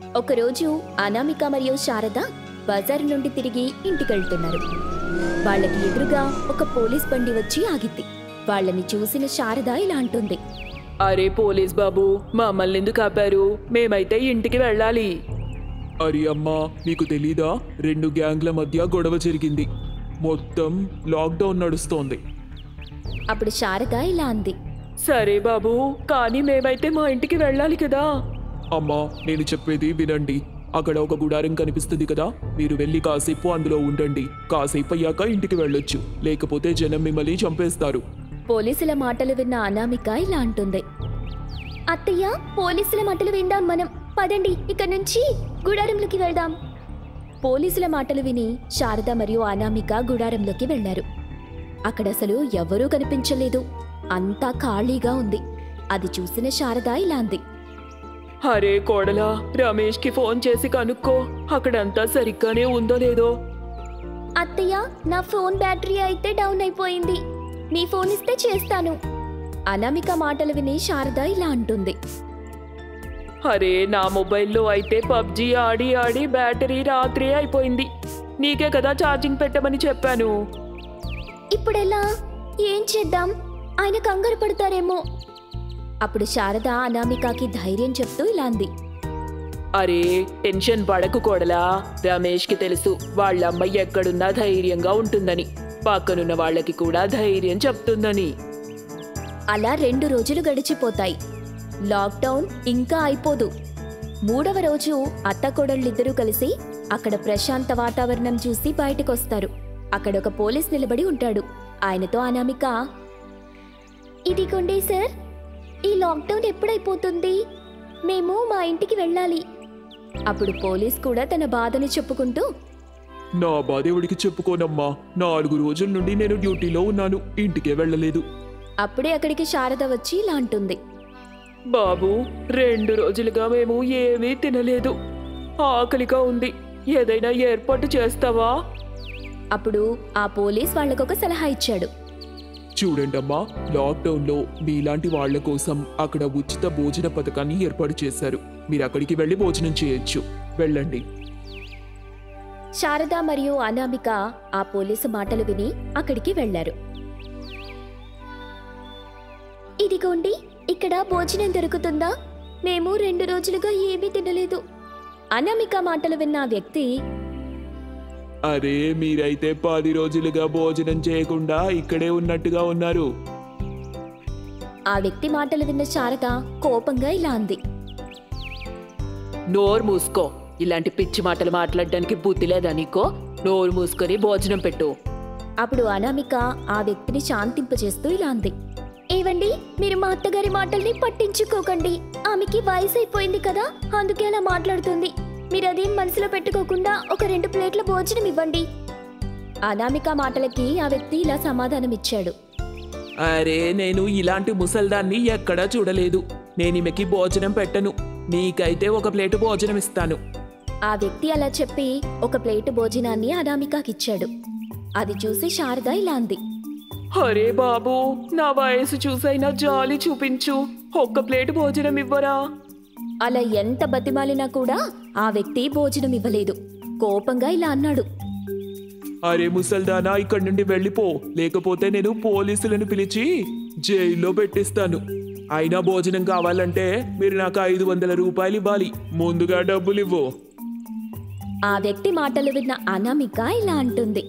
ఒకరోజు అనామిక మరియు శారద బజారు నుండి తిరిగి ఇంటికెళ్తున్నారు వాళ్ళకి ఎదురుగా ఒక పోలీస్ బండి వచ్చి ఆగిద్ది వాళ్ళని చూసిన శారద ఇలా అంటుంది అరే పోలీస్ బాబు మమ్మల్ని ఎందుకు ఆపారు మేమైతే ఇంటికి వెళ్ళాలి అరే అమ్మా మీకు తెలీదా రెండు గ్యాంగ్ల మధ్య గొడవ జరిగింది మొత్తం లాక్డౌన్ నడుస్తోంది అప్పుడు శారద ఇలా అంది సరే బాబు కానీ మేమైతే మా ఇంటికి వెళ్ళాలి కదా అమ్మా నేను చెప్పేది వినండి అక్కడ ఒక గుడారం కనిపిస్తుంది కదా మీరు వెళ్ళి కాసేపు అందులో ఉండండి కాసేపు అయ్యాక ఇంటికి వెళ్ళొచ్చు లేకపోతే జనం మిమ్మల్ని చంపేస్తారు పోలీసుల మాటలు విన్న అనామిక ఇలా అంటుంది అత్తయ్య పోలీసుల మాటలు విందాం మనం పదండి ఇక నుంచి గుడారంలోకి వెళ్దాం పోలీసుల మాటలు విని శారద మరియు అనామిక గుడారంలోకి వెళ్లారు అక్కడ అసలు ఎవరూ కనిపించలేదు అంతా ఖాళీగా ఉంది అది చూసిన శారద ఇలా అంది అరే కోడలా రమేష్కి ఫోన్ చేసి కనుక్కో అక్కడంతా సరిగ్గానే ఉందో లేదో అత్తయ్య నా ఫోన్ బ్యాటరీ అయితే డౌన్ అయిపోయింది మీ ఫోన్ ఇస్తే చేస్తాను అనామిక మాటలు విని శారద ఇలా అంటుంది అరే నా మొబైల్లో అయితే పబ్జి ఆడి ఆడి బ్యాటరీ రాత్రి అయిపోయింది నీకే కదా ఛార్జింగ్ పెట్టమని చెప్పాను ఇప్పుడెలా ఏం చేద్దాం ఆయన కంగారు పడతారేమో అప్పుడు శారద అనామికకి ధైర్యం చెప్తూ ఇలా అంది అరే టెన్షన్ పడకు కోడలా రమేష్కి తెలుసు వాళ్ళ అమ్మాయి ఎక్కడున్నా ధైర్యంగా ఉంటుందని పక్కనున్న వాళ్ళకి కూడా ధైర్యం చెప్తుందని అలా రెండు రోజులు గడిచిపోతాయి లాక్డౌన్ ఇంకా అయిపోదు మూడవ రోజు అత్తకోడళ్ళిద్దరూ కలిసి అక్కడ ప్రశాంత వాతావరణం చూసి బయటకొస్తారు అక్కడ ఒక పోలీస్ నిలబడి ఉంటాడు ఆయనతో అనామిక ఇదిగోండి సార్ ఈ లాక్డౌన్ ఎప్పుడైపోతుంది మేము మా ఇంటికి వెళ్ళాలి అప్పుడు పోలీస్ కూడా తన బాధను చెప్పుకుంటూ నా బాధేవుడికి చెప్పుకోనమ్మా నాలుగు రోజుల నుండి నేను డ్యూటీలో ఉన్నాను ఇంటికే వెళ్ళలేదు అప్పుడే అక్కడికి శారద వచ్చి ఇలా అంటుంది బాబు రెండు రోజులుగా మేము ఏమీ తినలేదు ఆకలిగా ఉంది ఏదైనా ఏర్పాటు చేస్తావా అప్పుడు ఆ పోలీస్ వాళ్ళకొక సలహా ఇచ్చాడు చూడండమ్మా లాక్డౌన్లో మీలాంటి వాళ్ళ కోసం అక్కడ ఉచిత భోజన పథకాన్ని ఏర్పాటు చేశారు మీరు అక్కడికి వెళ్ళి భోజనం చేయొచ్చు వెళ్ళండి శారద మరియు అనామిక ఆ పోలీసు మాటలు విని అక్కడికి వెళ్లారు ఇదిగోండి ఇక్కడ భోజనం దొరుకుతుందా మేము రెండు రోజులుగా ఏమీ తినలేదు అనామిక మాటలు విన్న ఆ వ్యక్తి అరే మీరైతే పది రోజులుగా భోజనం చేయకుండా ఇక్కడే ఉన్నట్టుగా ఉన్నారు ఆ వ్యక్తి మాటలు విన్న శారద కోపంగా ఇలా అంది నోరు మూసుకో ఇలాంటి పిచ్చి మాటలు మాట్లాడడానికి బుద్ధి లేదా నీకో నోరు మూసుకొని భోజనం పెట్టు అప్పుడు అనామిక ఆ వ్యక్తిని శాంతింపజేస్తూ ఇలా అంది ఏవండి మీరు మా అత్తగారి మాటల్ని పట్టించుకోకండి ఆమెకి వయసు అయిపోయింది కదా అందుకే అలా మాట్లాడుతుంది మీరు అదేం మనసులో పెట్టుకోకుండా ఒక రెండు ప్లేట్ల భోజనం ఇవ్వండి అనామిక మాటలకి ఆ వ్యక్తి ఇలా సమాధానం ఇచ్చాడు అరే నేను ఇలాంటి ముసల్దాన్ని ఎక్కడా చూడలేదు నేను ఈమెకి భోజనం పెట్టను నీకైతే ఒక ప్లేటు భోజనం ఇస్తాను ఆ వ్యక్తి అలా చెప్పి ఒక ప్లేటు భోజనాన్ని అనామికకిచ్చాడు అది చూసి శారద ఇలా అంది అరే బాబు నా వయసు చూసైనా జాలి చూపించు ఒక్క ప్లేట్ భోజనం ఇవ్వరా అలా ఎంత బతిమాలినా కూడా ఆ వ్యక్తి భోజనం ఇవ్వలేదు కోపంగా ఇలా అన్నాడు అరే ముసల్దానా ఇక్కడి నుండి వెళ్ళిపో లేకపోతే నేను పోలీసులను పిలిచి జైల్లో పెట్టిస్తాను అయినా భోజనం కావాలంటే మీరు నాకు ఐదు వందల రూపాయలు ఇవ్వాలి ముందుగా డబ్బులు ఇవ్వు ఆ వ్యక్తి మాటలు విన్న అనామిక ఇలా అంటుంది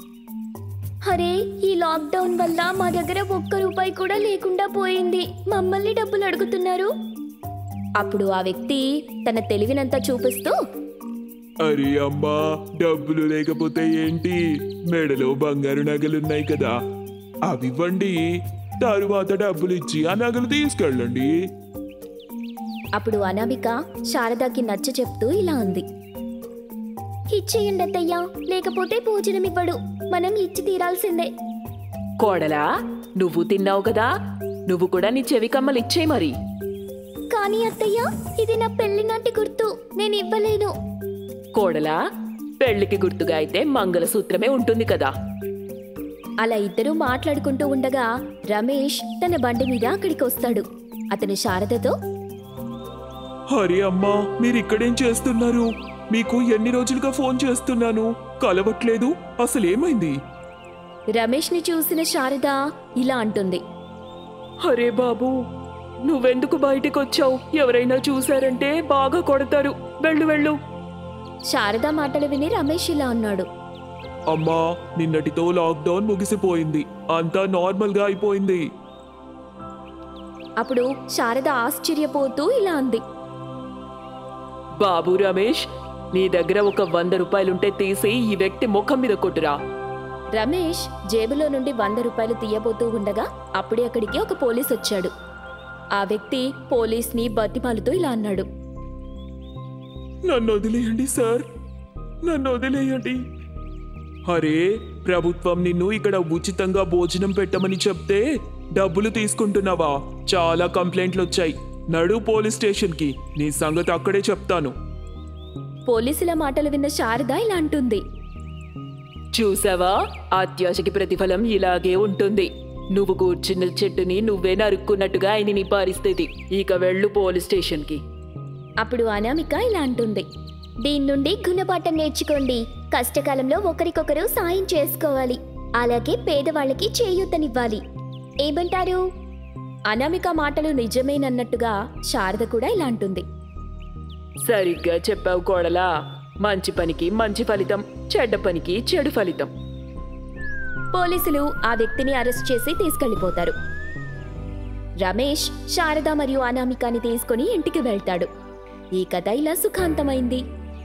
అరే ఈ లాక్డౌన్ వల్ల మా దగ్గర ఒక్క రూపాయి కూడా లేకుండా పోయింది మమ్మల్ని డబ్బులు అడుగుతున్నారు అప్పుడు ఆ వ్యక్తి తన తెలివినంతా చూపిస్తూ అరే అమ్మా డబ్బులు లేకపోతే ఏంటి మెడలో బంగారు నగలున్నాయి కదా అవి ఇవ్వండి తరువాత డబ్బులు ఇచ్చి ఆ నగలు తీసుకెళ్ళండి అప్పుడు అనామిక శారదాకి నచ్చ చెప్తూ ఇలా అంది ఇచ్చేయండి అత్తయ్య లేకపోతే భోజనం ఇవ్వడు మనం ఇచ్చి తీరాల్సిందే కోడలా నువ్వు తిన్నావు కదా నువ్వు కూడా నీ చెవి కమ్మలు ఇచ్చే మరి కానీ అత్తయ్య ఇది నా పెళ్లి నాటి గుర్తు నేను ఇవ్వలేను కోడలా పెళ్లికి గుర్తుగా అయితే మంగళసూత్రమే ఉంటుంది కదా అలా ఇద్దరూ మాట్లాడుకుంటూ ఉండగా రమేష్ తన బండి మీద అక్కడికి వస్తాడు అతను శారదతో అరే అమ్మా మీరు ఇక్కడేం చేస్తున్నారు మీకు ఎన్ని రోజులుగా ఫోన్ చేస్తున్నాను కలవట్లేదు అసలేమైంది రమేష్ని చూసిన శారద ఇలా అంటుంది అరే బాబు నువ్వెందుకు బయటికి వచ్చావు ఎవరైనా చూసారంటే బాగా కొడతారు వెళ్ళు వెళ్ళు శారద మాటలు విని రమేష్ ఇలా అన్నాడు అమ్మా నిన్నటితో లాక్డౌన్ ముగిసిపోయింది అంతా నార్మల్గా అయిపోయింది అప్పుడు శారద ఆశ్చర్యపోతూ ఇలా అంది బాబు రమేష్ నీ దగ్గర ఒక వంద రూపాయలుంటే తీసి ఈ వ్యక్తి ముఖం మీద కొట్టురా రమేష్ జేబులో నుండి వంద రూపాయలు తీయబోతూ ఉండగా అప్పుడే అక్కడికి ఒక పోలీస్ వచ్చాడు ఆ వ్యక్తి పోలీస్ని బతిమాలుతూ ఇలా అన్నాడు నన్ను వదిలేయండి సార్ నన్ను వదిలేయండి అరే ప్రభుత్వం నిన్ను ఇక్కడ ఉచితంగా భోజనం పెట్టమని చెప్తే డబ్బులు తీసుకుంటున్నావా చాలా కంప్లైంట్లు వచ్చాయి నడు పోలీస్ స్టేషన్కి నీ సంగతి అక్కడే చెప్తాను పోలీసుల మాటలు విన్న శారద ఇలా అంటుంది చూసావా అత్యాశకి ప్రతిఫలం ఇలాగే ఉంటుంది నువ్వు కూర్చున్న చెట్టుని నువ్వే నరుక్కున్నట్టుగా ఆయన నీ పరిస్థితి ఇక వెళ్ళు పోలీస్ స్టేషన్కి అప్పుడు అనామిక ఇలా అంటుంది దీని నుండి గుణపాఠం నేర్చుకోండి కష్టకాలంలో ఒకరికొకరు సాయం చేసుకోవాలి అలాగే పేదవాళ్ళకి చేయూతనివ్వాలి ఏమంటారు అనామిక మాటలు నిజమేనన్నట్టుగా శారద కూడా ఇలా అంటుంది సరిగ్గా చెప్పావు కోడలా మంచి పనికి మంచి ఫలితం చెడ్డ పనికి చెడు ఫలితం పోలీసులు ఆ వ్యక్తిని అరెస్ట్ చేసి తీసుకెళ్లిపోతారు రమేష్ శారద మరియు అనామికాని తీసుకుని ఇంటికి వెళ్తాడు ఈ కథ ఇలా సుఖాంతమైంది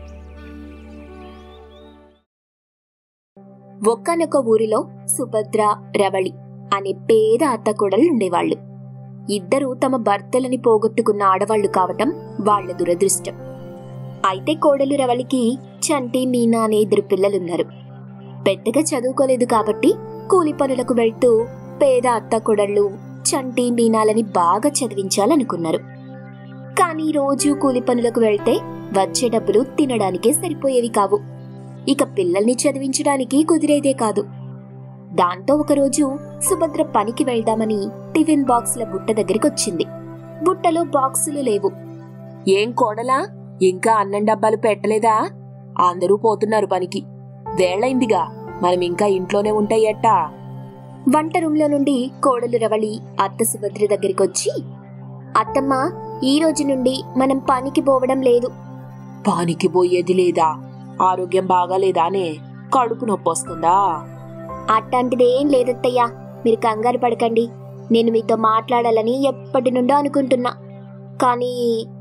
ఒక్కనొక ఊరిలో సుభద్ర రవళి అనే పేద అత్తకొడలు ఉండేవాళ్లు ఇద్దరూ తమ భర్తలని పోగొట్టుకున్న ఆడవాళ్లు కావటం వాళ్ల దురదృష్టం అయితే కోడలు రవళికి చంటి మీనా అనే ఇద్దరు పిల్లలున్నారు పెద్దగా చదువుకోలేదు కాబట్టి కూలి పనులకు వెళ్తూ పేద అత్త కొడళ్ళు చంటి మీనాలని బాగా చదివించాలనుకున్నారు కానీ రోజు కూలి పనులకు వెళ్తే వచ్చే డబ్బులు తినడానికే సరిపోయేవి కావు ఇక పిల్లల్ని చదివించడానికి కుదిరేదే కాదు దాంతో ఒకరోజు సుభద్ర పనికి వెళ్దామని టిఫిన్ బాక్సుల బుట్ట దగ్గరికొచ్చింది బుట్టలో బాక్సులు లేవు ఏం కోడలా ఇంకా అన్నం డబ్బాలు పెట్టలేదా అందరూ పోతున్నారు పనికి వేళైందిగా మనం ఇంకా ఇంట్లోనే ఉంటాయట్టా వంట రూమ్లో నుండి కోడలు రవళి అత్త సుభద్ర దగ్గరికొచ్చి అత్తమ్మ ఈ రోజు నుండి మనం పనికి పోవడం లేదు పానికి పోయేది లేదా ఆరోగ్యం బాగాలేదానే కడుపు నొప్పి వస్తుందా అట్లాంటిదేం లేదత్తయ్యా మీరు కంగారు పడకండి నేను మీతో మాట్లాడాలని ఎప్పటి నుండో అనుకుంటున్నా కానీ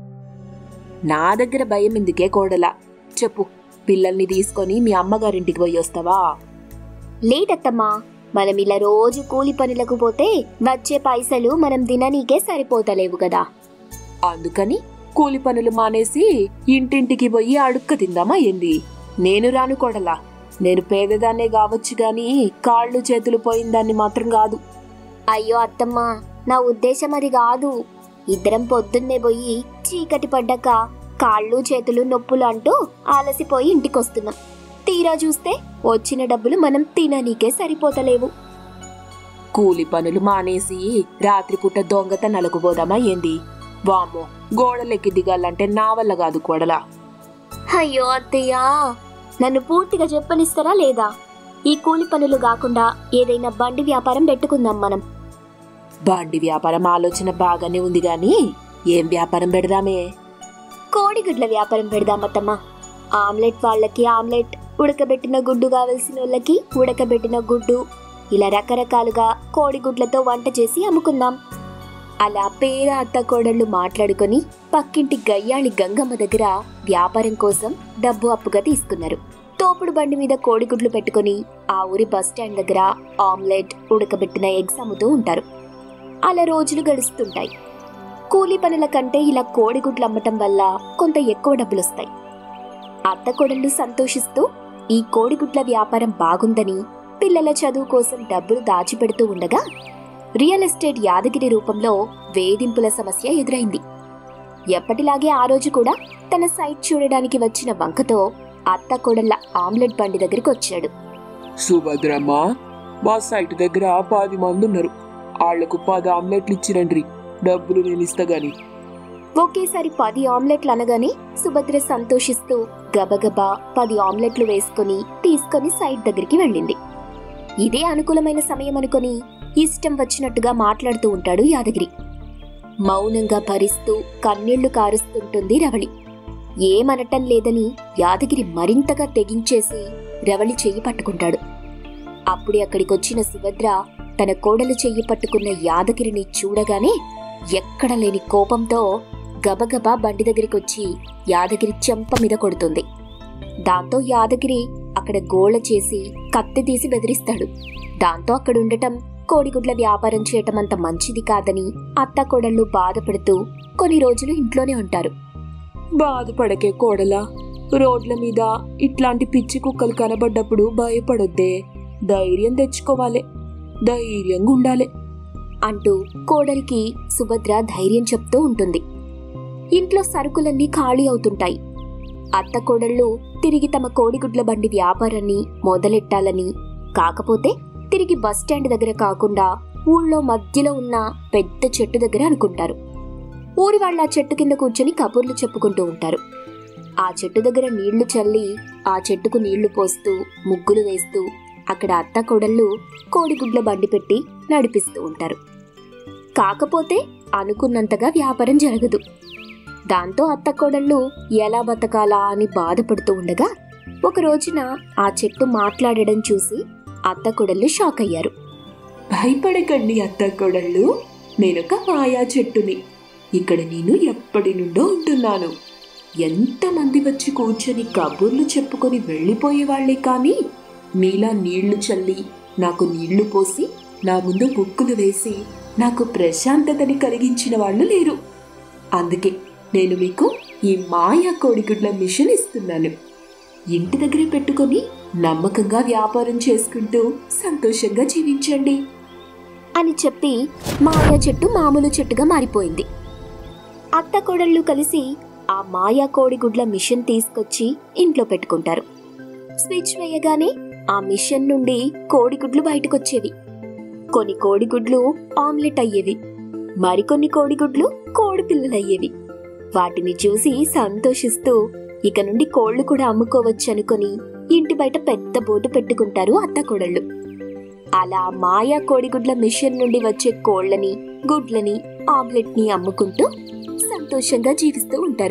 నా దగ్గర భయం ఎందుకే కోడలా చెప్పు పిల్లల్ని తీసుకొని మీ అమ్మగారింటికి పోయి వస్తావా లేదత్తమ్మా మనం ఇలా రోజు కూలి పనులకు పోతే వచ్చే పైసలు మనం తిననీకే సరిపోతలేవు కదా అందుకని కూలి పనులు మానేసి ఇంటింటికి పోయి అడుక్క తిందామా ఏంది నేను రాను కోడలా నేను పేదదాన్నే కావచ్చు గాని కాళ్ళు చేతులు పోయిందాన్ని మాత్రం కాదు అయ్యో అత్తమ్మ నా ఉద్దేశం అది కాదు ఇద్దరం పొద్దున్నే పోయి చీకటి పడ్డాక కాళ్ళు చేతులు నొప్పులు అంటూ ఆలసిపోయి ఇంటికొస్తున్నాం తీరా చూస్తే వచ్చిన డబ్బులు మనం తిననీకే సరిపోతలేవు కూలి పనులు మానేసి రాత్రిపూట దొంగతనాలకు పోదామా ఏంది వామ్మో గోడలెక్కి దిగాలంటే నా వల్ల కాదు కోడలా అయ్యో అత్తయ్యా నన్ను పూర్తిగా చెప్పనిస్తారా లేదా ఈ కూలి పనులు కాకుండా ఏదైనా బండి వ్యాపారం పెట్టుకుందాం మనం బండి వ్యాపారం ఆలోచన బాగానే ఉంది గాని ఏం వ్యాపారం పెడదామే కోడిగుడ్ల వ్యాపారం పెడదామత్తమ్మా ఆమ్లెట్ వాళ్ళకి ఆమ్లెట్ ఉడకబెట్టిన గుడ్డు కావలసిన వాళ్ళకి ఉడకబెట్టిన గుడ్డు ఇలా రకరకాలుగా కోడిగుడ్లతో వంట చేసి అమ్ముకుందాం అలా పేద అత్త కోడళ్ళు మాట్లాడుకొని పక్కింటి గయ్యాళి గంగమ్మ దగ్గర వ్యాపారం కోసం డబ్బు అప్పుగా తీసుకున్నారు తోపుడు బండి మీద కోడిగుడ్లు పెట్టుకొని ఆ ఊరి బస్ స్టాండ్ దగ్గర ఆమ్లెట్ ఉడకబెట్టిన ఎగ్స్ అమ్ముతూ ఉంటారు అలా రోజులు గడుస్తుంటాయి కూలీ పనుల కంటే ఇలా కోడిగుడ్లు అమ్మటం వల్ల కొంత ఎక్కువ డబ్బులు వస్తాయి అత్త కోడళ్ళు సంతోషిస్తూ ఈ కోడిగుడ్ల వ్యాపారం బాగుందని పిల్లల చదువు కోసం డబ్బులు దాచిపెడుతూ ఉండగా రియల్ ఎస్టేట్ యాదగిరి రూపంలో వేధింపుల సమస్య ఎదురైంది ఎప్పటిలాగే ఆ రోజు కూడా తన సైట్ చూడడానికి వచ్చిన వంకతో అత్త కోడళ్ళ ఆమ్లెట్ బండి దగ్గరికి వచ్చాడు సుభద్రమ్మ మా సైట్ దగ్గర పది మంది ఉన్నారు వాళ్లకు పది ఆమ్లెట్లు ఇచ్చిరండ్రి డబ్బులు నేను ఇస్తా గాని ఒకేసారి పది ఆమ్లెట్లు అనగానే సుభద్ర సంతోషిస్తూ గబగబా పది ఆమ్లెట్లు వేసుకుని తీసుకొని సైడ్ దగ్గరికి వెళ్ళింది ఇదే అనుకూలమైన సమయం అనుకొని ఇష్టం వచ్చినట్టుగా మాట్లాడుతూ ఉంటాడు యాదగిరి మౌనంగా భరిస్తూ కన్నీళ్లు కారుస్తుంటుంది రవళి ఏమనటం లేదని యాదగిరి మరింతగా తెగించేసి రవళి చెయ్యి పట్టుకుంటాడు అప్పుడే అక్కడికొచ్చిన సుభద్ర తన కోడలు చెయ్యి పట్టుకున్న యాదగిరిని చూడగానే ఎక్కడ లేని కోపంతో గబగబా బండి దగ్గరికొచ్చి యాదగిరి చెంప మీద కొడుతుంది దాంతో యాదగిరి అక్కడ గోళ చేసి కత్తి తీసి బెదిరిస్తాడు దాంతో అక్కడుండటం కోడిగుడ్ల వ్యాపారం చేయటం అంత మంచిది కాదని అత్త కోడళ్ళు బాధపడుతూ కొన్ని రోజులు ఇంట్లోనే ఉంటారు బాధపడకే కోడలా రోడ్ల మీద ఇట్లాంటి పిచ్చి కుక్కలు కనబడ్డప్పుడు భయపడొద్దే ధైర్యం తెచ్చుకోవాలి ధైర్యంగా ఉండాలి అంటూ కోడలికి సుభద్ర ధైర్యం చెప్తూ ఉంటుంది ఇంట్లో సరుకులన్నీ ఖాళీ అవుతుంటాయి అత్త కోడళ్ళు తిరిగి తమ కోడిగుడ్ల బండి వ్యాపారాన్ని మొదలెట్టాలని కాకపోతే తిరిగి బస్ స్టాండ్ దగ్గర కాకుండా ఊళ్ళో మధ్యలో ఉన్న పెద్ద చెట్టు దగ్గర అనుకుంటారు ఊరి వాళ్ళ ఆ చెట్టు కింద కూర్చొని కబుర్లు చెప్పుకుంటూ ఉంటారు ఆ చెట్టు దగ్గర నీళ్లు చల్లి ఆ చెట్టుకు నీళ్లు పోస్తూ ముగ్గులు వేస్తూ అక్కడ అత్త కోడళ్ళు కోడిగుడ్ల బండి పెట్టి నడిపిస్తూ ఉంటారు కాకపోతే అనుకున్నంతగా వ్యాపారం జరగదు దాంతో అత్త కోడళ్ళు ఎలా బతకాలా అని బాధపడుతూ ఉండగా ఒక రోజున ఆ చెట్టు మాట్లాడడం చూసి అత్త కోడళ్ళు షాక్ అయ్యారు భయపడకండి అత్త కోడళ్ళు నేనొక మాయా చెట్టుని ఇక్కడ నేను ఎప్పటి నుండో ఉంటున్నాను ఎంతమంది వచ్చి కూర్చొని కబుర్లు చెప్పుకొని వెళ్ళిపోయేవాళ్లే కానీ మీలా నీళ్లు చల్లి నాకు నీళ్లు పోసి నా ముందు బుక్కులు వేసి నాకు ప్రశాంతతని కలిగించిన వాళ్ళు లేరు అందుకే నేను మీకు ఈ మాయా కోడిగుడ్ల మిషన్ ఇస్తున్నాను ఇంటి దగ్గరే పెట్టుకొని నమ్మకంగా వ్యాపారం చేసుకుంటూ సంతోషంగా జీవించండి అని చెప్పి మాయా చెట్టు మామూలు చెట్టుగా మారిపోయింది అత్త కోడళ్ళు కలిసి ఆ మాయా కోడిగుడ్ల మిషన్ తీసుకొచ్చి ఇంట్లో పెట్టుకుంటారు స్విచ్ వేయగానే ఆ మిషన్ నుండి కోడిగుడ్లు బయటకొచ్చేవి కొన్ని కోడిగుడ్లు ఆమ్లెట్ అయ్యేవి మరికొన్ని కోడిగుడ్లు కోడి పిల్లలయ్యేవి వాటిని చూసి సంతోషిస్తూ ఇక నుండి కోళ్లు కూడా అమ్ముకోవచ్చు అనుకొని ఇంటి బయట పెద్ద బోర్డు పెట్టుకుంటారు అత్త కోడళ్ళు అలా మాయా కోడిగుడ్ల మిషన్ నుండి వచ్చే కోళ్లని గుడ్లని ఆమ్లెట్ ని అమ్ముకుంటూ సంతోషంగా జీవిస్తూ ఉంటారు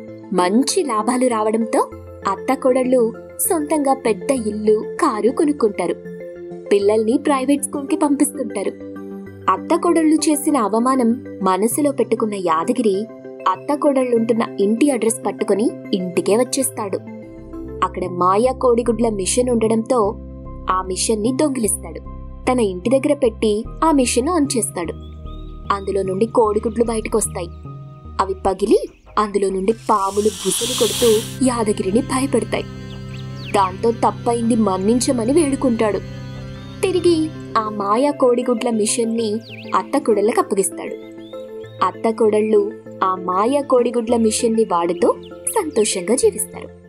మంచి లాభాలు రావడంతో అత్త కోడళ్ళు సొంతంగా పెద్ద ఇల్లు కారు కొనుక్కుంటారు పిల్లల్ని ప్రైవేట్ స్కూల్ కి పంపిస్తుంటారు అత్త కోడళ్ళు చేసిన అవమానం మనసులో పెట్టుకున్న యాదగిరి అత్త కోడళ్ళుంటున్న ఇంటి అడ్రస్ పట్టుకుని ఇంటికే వచ్చేస్తాడు అక్కడ మాయా కోడిగుడ్ల మిషన్ ఉండడంతో ఆ మిషన్ ని దొంగిలిస్తాడు తన ఇంటి దగ్గర పెట్టి ఆ మిషన్ ఆన్ చేస్తాడు అందులో నుండి కోడిగుడ్లు బయటకొస్తాయి అవి పగిలి అందులో నుండి పాములు బుసలు కొడుతూ యాదగిరిని భయపెడతాయి దాంతో తప్పైంది మన్నించమని వేడుకుంటాడు తిరిగి ఆ మాయా కోడిగుడ్ల మిషన్ని అత్త కొడళ్ళకి అప్పగిస్తాడు అత్త కొడళ్ళు ఆ మాయా కోడిగుడ్ల మిషన్ని వాడుతూ సంతోషంగా జీవిస్తారు